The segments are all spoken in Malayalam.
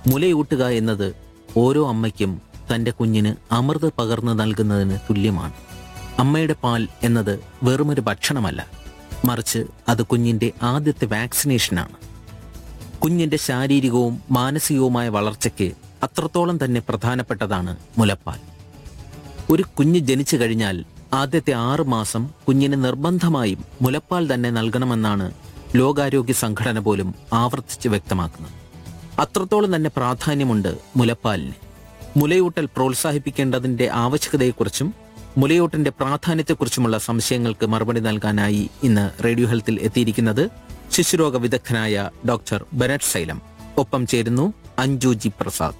മുലയൂട്ടുക എന്നത് ഓരോ അമ്മയ്ക്കും തൻ്റെ കുഞ്ഞിന് അമൃത് പകർന്നു നൽകുന്നതിന് തുല്യമാണ് അമ്മയുടെ പാൽ എന്നത് വെറുമൊരു ഭക്ഷണമല്ല മറിച്ച് അത് കുഞ്ഞിൻ്റെ ആദ്യത്തെ വാക്സിനേഷനാണ് കുഞ്ഞിൻ്റെ ശാരീരികവും മാനസികവുമായ വളർച്ചയ്ക്ക് അത്രത്തോളം തന്നെ പ്രധാനപ്പെട്ടതാണ് മുലപ്പാൽ ഒരു കുഞ്ഞ് ജനിച്ചു കഴിഞ്ഞാൽ ആദ്യത്തെ ആറ് മാസം കുഞ്ഞിന് നിർബന്ധമായും മുലപ്പാൽ തന്നെ നൽകണമെന്നാണ് ലോകാരോഗ്യ സംഘടന പോലും ആവർത്തിച്ച് വ്യക്തമാക്കുന്നത് അത്രത്തോളം തന്നെ പ്രാധാന്യമുണ്ട് മുലപ്പാലിന് മുലയൂട്ടൽ പ്രോത്സാഹിപ്പിക്കേണ്ടതിന്റെ ആവശ്യകതയെക്കുറിച്ചും മുലയൂട്ടിന്റെ പ്രാധാന്യത്തെക്കുറിച്ചുമുള്ള സംശയങ്ങൾക്ക് മറുപടി നൽകാനായി ഇന്ന് റേഡിയോ ഹെൽത്തിൽ എത്തിയിരിക്കുന്നത് ശിശുരോഗ വിദഗ്ധനായ ഡോക്ടർ ബെനറ്റ് സൈലം ഒപ്പം ചേരുന്നു അഞ്ജു ജി പ്രസാദ്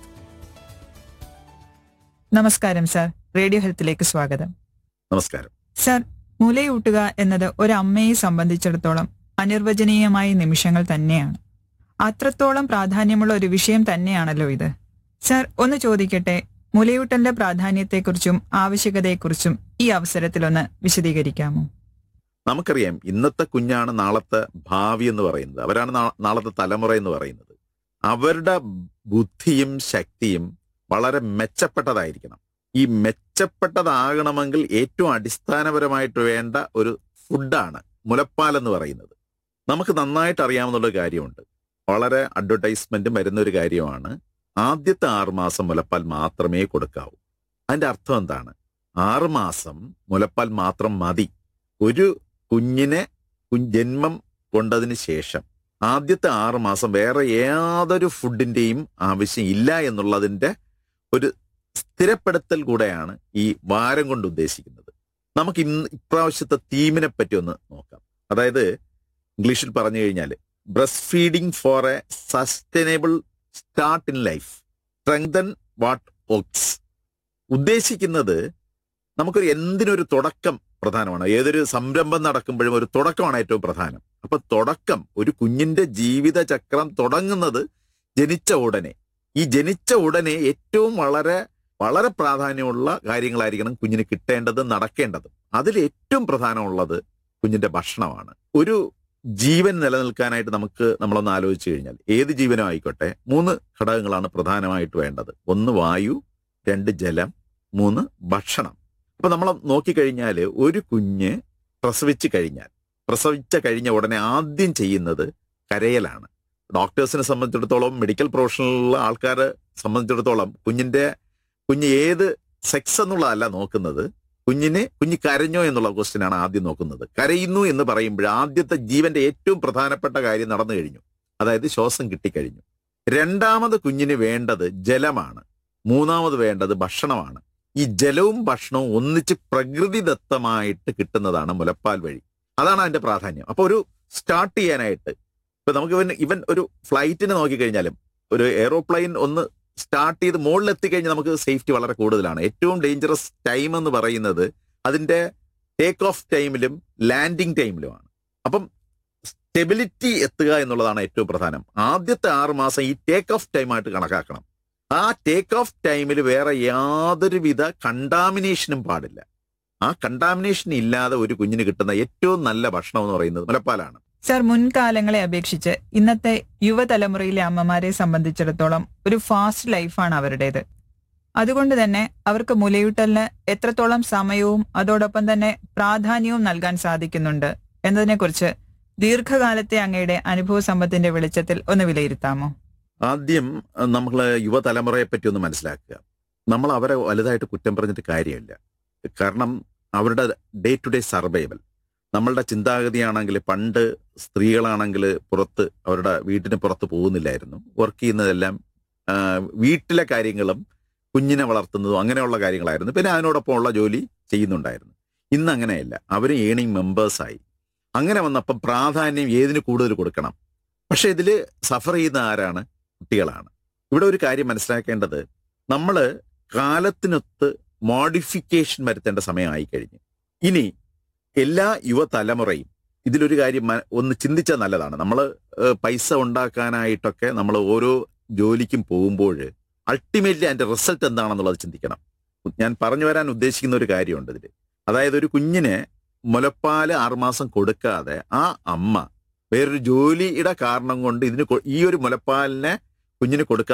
നമസ്കാരം സാർ റേഡിയോ ഹെൽത്തിലേക്ക് സ്വാഗതം നമസ്കാരം സാർ മുലയൂട്ടുക എന്നത് ഒരു അമ്മയെ സംബന്ധിച്ചിടത്തോളം അനിർവചനീയമായ നിമിഷങ്ങൾ തന്നെയാണ് അത്രത്തോളം പ്രാധാന്യമുള്ള ഒരു വിഷയം തന്നെയാണല്ലോ ഇത് സാർ ഒന്ന് ചോദിക്കട്ടെ മുലയൂട്ടലിന്റെ പ്രാധാന്യത്തെക്കുറിച്ചും ആവശ്യകതയെക്കുറിച്ചും ഈ അവസരത്തിലൊന്ന് വിശദീകരിക്കാമോ നമുക്കറിയാം ഇന്നത്തെ കുഞ്ഞാണ് നാളത്തെ ഭാവി എന്ന് പറയുന്നത് അവരാണ് നാ- നാളത്തെ തലമുറ എന്ന് പറയുന്നത് അവരുടെ ബുദ്ധിയും ശക്തിയും വളരെ മെച്ചപ്പെട്ടതായിരിക്കണം ഈ മെച്ചപ്പെട്ടതാകണമെങ്കിൽ ഏറ്റവും അടിസ്ഥാനപരമായിട്ട് വേണ്ട ഒരു ഫുഡാണ് മുലപ്പാൽ എന്ന് പറയുന്നത് നമുക്ക് നന്നായിട്ട് അറിയാവുന്ന ഒരു കാര്യമുണ്ട് വളരെ അഡ്വർടൈസ്മെന്റും വരുന്ന ഒരു കാര്യമാണ് ആദ്യത്തെ ആറ് മാസം മുലപ്പാൽ മാത്രമേ കൊടുക്കാവൂ അതിന്റെ അർത്ഥം എന്താണ് ആറ് മാസം മുലപ്പാൽ മാത്രം മതി ഒരു കുഞ്ഞിനെ കുഞ്ഞ് ജന്മം കൊണ്ടതിന് ശേഷം ആദ്യത്തെ ആറ് മാസം വേറെ യാതൊരു ഫുഡിന്റെയും ആവശ്യം ഇല്ല എന്നുള്ളതിന്റെ ഒരു സ്ഥിരപ്പെടുത്തൽ കൂടെയാണ് ഈ വാരം കൊണ്ട് ഉദ്ദേശിക്കുന്നത് നമുക്ക് ഇന്ന് ഇപ്രാവശ്യത്തെ തീമിനെ പറ്റി ഒന്ന് നോക്കാം അതായത് ഇംഗ്ലീഷിൽ പറഞ്ഞു കഴിഞ്ഞാൽ breastfeeding for a sustainable start in life strengthen what works ഉദ്ദേശിക്കുന്നത് നമുക്കൊരു എന്തിനൊരു തുടക്കം പ്രധാനമാണ് ഏതൊരു സംരംഭം നടക്കുമ്പോഴും ഒരു തുടക്കമാണ് ഏറ്റവും പ്രധാനം അപ്പൊ തുടക്കം ഒരു കുഞ്ഞിന്റെ ജീവിത ചക്രം തുടങ്ങുന്നത് ജനിച്ച ഉടനെ ഈ ജനിച്ച ഉടനെ ഏറ്റവും വളരെ വളരെ പ്രാധാന്യമുള്ള കാര്യങ്ങളായിരിക്കണം കുഞ്ഞിന് കിട്ടേണ്ടത് നടക്കേണ്ടത് അതിൽ ഏറ്റവും പ്രധാനമുള്ളത് കുഞ്ഞിന്റെ ഭക്ഷണമാണ് ഒരു ജീവൻ നിലനിൽക്കാനായിട്ട് നമുക്ക് നമ്മളൊന്ന് ആലോചിച്ചു കഴിഞ്ഞാൽ ഏത് ജീവനും ആയിക്കോട്ടെ മൂന്ന് ഘടകങ്ങളാണ് പ്രധാനമായിട്ട് വേണ്ടത് ഒന്ന് വായു രണ്ട് ജലം മൂന്ന് ഭക്ഷണം അപ്പൊ നമ്മൾ നോക്കിക്കഴിഞ്ഞാൽ ഒരു കുഞ്ഞ് പ്രസവിച്ചു കഴിഞ്ഞാൽ പ്രസവിച്ച കഴിഞ്ഞ ഉടനെ ആദ്യം ചെയ്യുന്നത് കരയലാണ് ഡോക്ടേഴ്സിനെ സംബന്ധിച്ചിടത്തോളം മെഡിക്കൽ പ്രൊഫഷണലുള്ള ആൾക്കാരെ സംബന്ധിച്ചിടത്തോളം കുഞ്ഞിന്റെ കുഞ്ഞ് ഏത് സെക്സ് എന്നുള്ളതല്ല നോക്കുന്നത് കുഞ്ഞിന് കുഞ്ഞ് കരഞ്ഞോ എന്നുള്ള ക്വസ്റ്റ്യൻ ആണ് ആദ്യം നോക്കുന്നത് കരയുന്നു എന്ന് പറയുമ്പോൾ ആദ്യത്തെ ജീവന്റെ ഏറ്റവും പ്രധാനപ്പെട്ട കാര്യം നടന്നു കഴിഞ്ഞു അതായത് ശ്വാസം കിട്ടിക്കഴിഞ്ഞു രണ്ടാമത് കുഞ്ഞിന് വേണ്ടത് ജലമാണ് മൂന്നാമത് വേണ്ടത് ഭക്ഷണമാണ് ഈ ജലവും ഭക്ഷണവും ഒന്നിച്ച് പ്രകൃതിദത്തമായിട്ട് കിട്ടുന്നതാണ് മുലപ്പാൽ വഴി അതാണ് അതിന്റെ പ്രാധാന്യം അപ്പൊ ഒരു സ്റ്റാർട്ട് ചെയ്യാനായിട്ട് ഇപ്പൊ നമുക്ക് ഇവൻ ഇവൻ ഒരു ഫ്ലൈറ്റിനെ നോക്കിക്കഴിഞ്ഞാലും ഒരു എയറോപ്ലെയിൻ ഒന്ന് സ്റ്റാർട്ട് ചെയ്ത് മുകളിൽ എത്തിക്കഴിഞ്ഞാൽ നമുക്ക് സേഫ്റ്റി വളരെ കൂടുതലാണ് ഏറ്റവും ഡേഞ്ചറസ് ടൈം എന്ന് പറയുന്നത് അതിന്റെ ടേക്ക് ഓഫ് ടൈമിലും ലാൻഡിങ് ടൈമിലുമാണ് അപ്പം സ്റ്റെബിലിറ്റി എത്തുക എന്നുള്ളതാണ് ഏറ്റവും പ്രധാനം ആദ്യത്തെ ആറ് മാസം ഈ ടേക്ക് ഓഫ് ടൈമായിട്ട് കണക്കാക്കണം ആ ടേക്ക് ഓഫ് ടൈമിൽ വേറെ യാതൊരുവിധ കണ്ടാമിനേഷനും പാടില്ല ആ കണ്ടാമിനേഷൻ ഇല്ലാതെ ഒരു കുഞ്ഞിന് കിട്ടുന്ന ഏറ്റവും നല്ല ഭക്ഷണം എന്ന് പറയുന്നത് മുലപ്പാലാണ് സാർ മുൻകാലങ്ങളെ അപേക്ഷിച്ച് ഇന്നത്തെ യുവതലമുറയിലെ അമ്മമാരെ സംബന്ധിച്ചിടത്തോളം ഒരു ഫാസ്റ്റ് ലൈഫാണ് അവരുടേത് അതുകൊണ്ട് തന്നെ അവർക്ക് മുലയൂട്ടലിന് എത്രത്തോളം സമയവും അതോടൊപ്പം തന്നെ പ്രാധാന്യവും നൽകാൻ സാധിക്കുന്നുണ്ട് എന്നതിനെക്കുറിച്ച് ദീർഘകാലത്തെ അങ്ങയുടെ അനുഭവ സമ്പത്തിന്റെ വെളിച്ചത്തിൽ ഒന്ന് വിലയിരുത്താമോ ആദ്യം നമ്മൾ യുവതലമുറയെ പറ്റി ഒന്ന് മനസ്സിലാക്കുക നമ്മൾ അവരെ വലുതായിട്ട് കുറ്റം പറഞ്ഞിട്ട് കാര്യമില്ല കാരണം അവരുടെ ഡേ ടു ഡേ സർവൈവൽ നമ്മളുടെ ചിന്താഗതിയാണെങ്കിൽ പണ്ട് സ്ത്രീകളാണെങ്കിൽ പുറത്ത് അവരുടെ വീട്ടിന് പുറത്ത് പോകുന്നില്ലായിരുന്നു വർക്ക് ചെയ്യുന്നതെല്ലാം ആ, വീട്ടിലെ കാര്യങ്ങളും കുഞ്ഞിനെ വളർത്തുന്നതും അങ്ങനെയുള്ള കാര്യങ്ങളായിരുന്നു പിന്നെ അതിനോടൊപ്പം ഉള്ള ജോലി ചെയ്യുന്നുണ്ടായിരുന്നു ഇന്ന് അങ്ങനെയല്ല അവർ ഏണിംഗ് മെമ്പേഴ്സായി അങ്ങനെ വന്നപ്പം പ്രാധാന്യം ഏതിന് കൂടുതൽ കൊടുക്കണം പക്ഷെ ഇതിൽ സഫർ ചെയ്യുന്ന ആരാണ് കുട്ടികളാണ് ഇവിടെ ഒരു കാര്യം മനസ്സിലാക്കേണ്ടത് നമ്മൾ കാലത്തിനൊത്ത് മോഡിഫിക്കേഷൻ വരുത്തേണ്ട സമയമായി കഴിഞ്ഞു ഇനി എല്ലാ യുവതലമുറയും ഇതിലൊരു കാര്യം മ- ഒന്ന് ചിന്തിച്ചാൽ നല്ലതാണ് നമ്മൾ പൈസ ഉണ്ടാക്കാനായിട്ടൊക്കെ നമ്മൾ ഓരോ ജോലിക്കും പോകുമ്പോൾ അൾട്ടിമേറ്റ്ലി അതിന്റെ റിസൾട്ട് എന്താണെന്നുള്ളത് ചിന്തിക്കണം ഞാൻ പറഞ്ഞു വരാൻ ഉദ്ദേശിക്കുന്ന ഒരു കാര്യമുണ്ട് ഇതിൽ അതായത് ഒരു കുഞ്ഞിന് മുലപ്പാല് ആറുമാസം കൊടുക്കാതെ ആ അമ്മ വേറൊരു ജോലിയുടെ കാരണം കൊണ്ട് ഇതിന് കൊ- ഈ ഒരു മുലപ്പാലിനെ കുഞ്ഞിന് കൊടുക്കുക